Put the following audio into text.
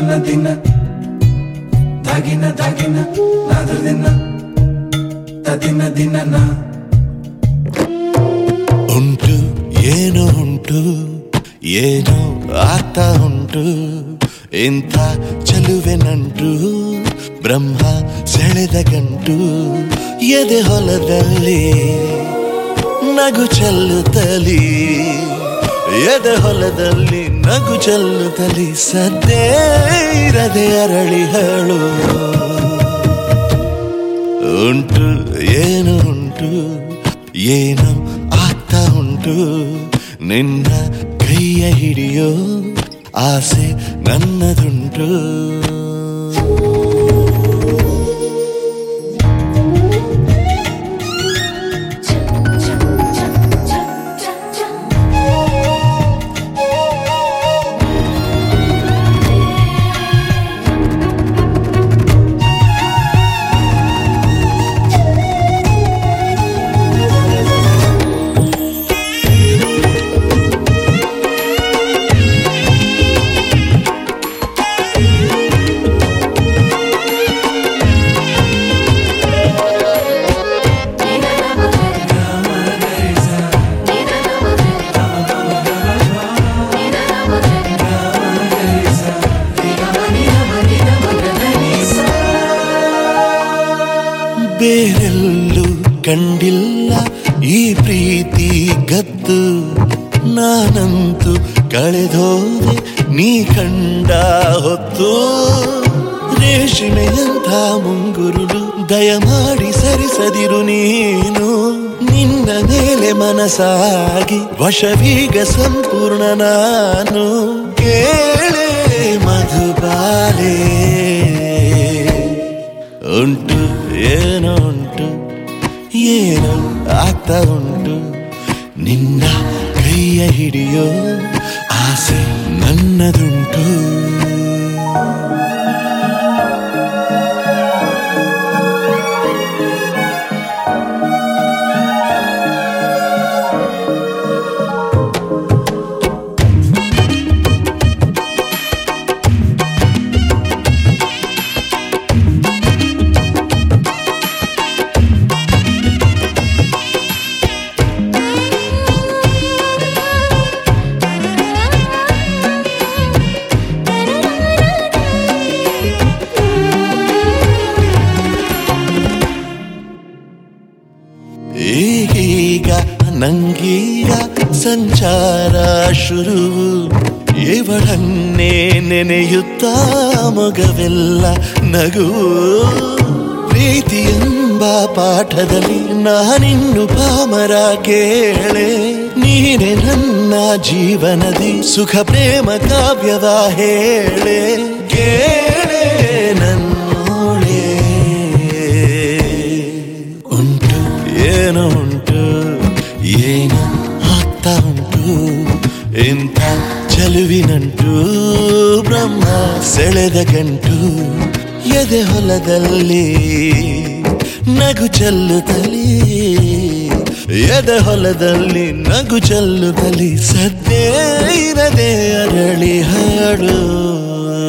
ನನ್ನ ದಿನ ದಾಗಿನ ದಾಗಿನ ನಾದ್ರ ದಿನ ತದಿನ ದಿನ ನಾ ಉಂಟು ಏನು ಉಂಟು ಏನೋ ಆಗ್ತಾ ಉಂಟು ಇಂಥ ಚಲುವೆ ನಂಟು ಬ್ರಹ್ಮ ಸೆಳೆದ ಗಂಟು ಎದೆ ಹೊಲದಲ್ಲಿ ನಗು ಚೆಲ್ಲುತ್ತಲಿ ಎದೆ ಹೊಲದಲ್ಲಿ ನಗು ಚೆಲ್ಲುತ್ತಲಿ ಸದ್ದೇ ಇರದೆ ಅರಳಿಹಳು ಉಂಟು ಏನು ಉಂಟು ಏನು ಆಗ್ತಾ ಉಂಟು ನಿನ್ನ ಕೈಯ ಹಿಡಿಯೋ ಆಸೆ ನನ್ನದುಂಟು ಬೇರೆಲ್ಲೂ ಕಂಡಿಲ್ಲ ಈ ಪ್ರೀತಿ ಗತ್ತು ನಾನಂತೂ ಕಳೆದೋದೆ ನೀ ಕಂಡ ಹೊತ್ತು ರೇಷ್ಮೆಯಂಥ ಮುಂಗುರುಳು ದಯಮಾಡಿ ಸರಿಸದಿರು ನೀನು ನಿನ್ನ ಮೇಲೆ ಮನಸಾಗಿ ವಶವೀಗ ಸಂಪೂರ್ಣ ನಾನು ಕೇಳೆ ಮಧುಬಾಲೆ ಉಂಟು ಏನೋ ಉಂಟು ಏನೋ ಆಗ್ತಾ ಉಂಟು ನಿನ್ನ ಕೈಯ ಹಿಡಿಯೋ ಆಸೆ ನನ್ನದುಂಟು ಈಗೀಗ ನಂಗೀಗ ಸಂಚಾರ ಶುರು ಇವಳನ್ನೇ ನೆನೆಯುತ್ತಾ ಮಗವೆಲ್ಲ ನಗು ಪ್ರೀತಿ ಎಂಬ ಪಾಠದಲ್ಲಿ ನಾನಿನ್ನು ಪಾಮರ ಕೇಳೆ ನೀನೆ ನನ್ನ ಜೀವನದಿ ಸುಖ ಪ್ರೇಮ ಕಾವ್ಯವ ಹೇಳೆ ಕೇಳೆ ನನ್ನೋಳೆ ಉಂಟು ಏನೋ ಉಂಟು ಏನೋ ಆಗ್ತಾ ಉಂಟು ಇಂಥ ಚಲುವಿನಂಟು ಬ್ರಹ್ಮ ಸೆಳೆದ ಗಂಟು ಎದೆ ಹೊಲದಲ್ಲಿ ನಗು ಚೆಲ್ಲುತ್ತಲಿ ಎದೆ ಹೊಲದಲ್ಲಿ ನಗು ಚೆಲ್ಲುತ್ತಲಿ ಸದ್ದೇ ಇರದೆ ಅರಳಿ ಹಾಡು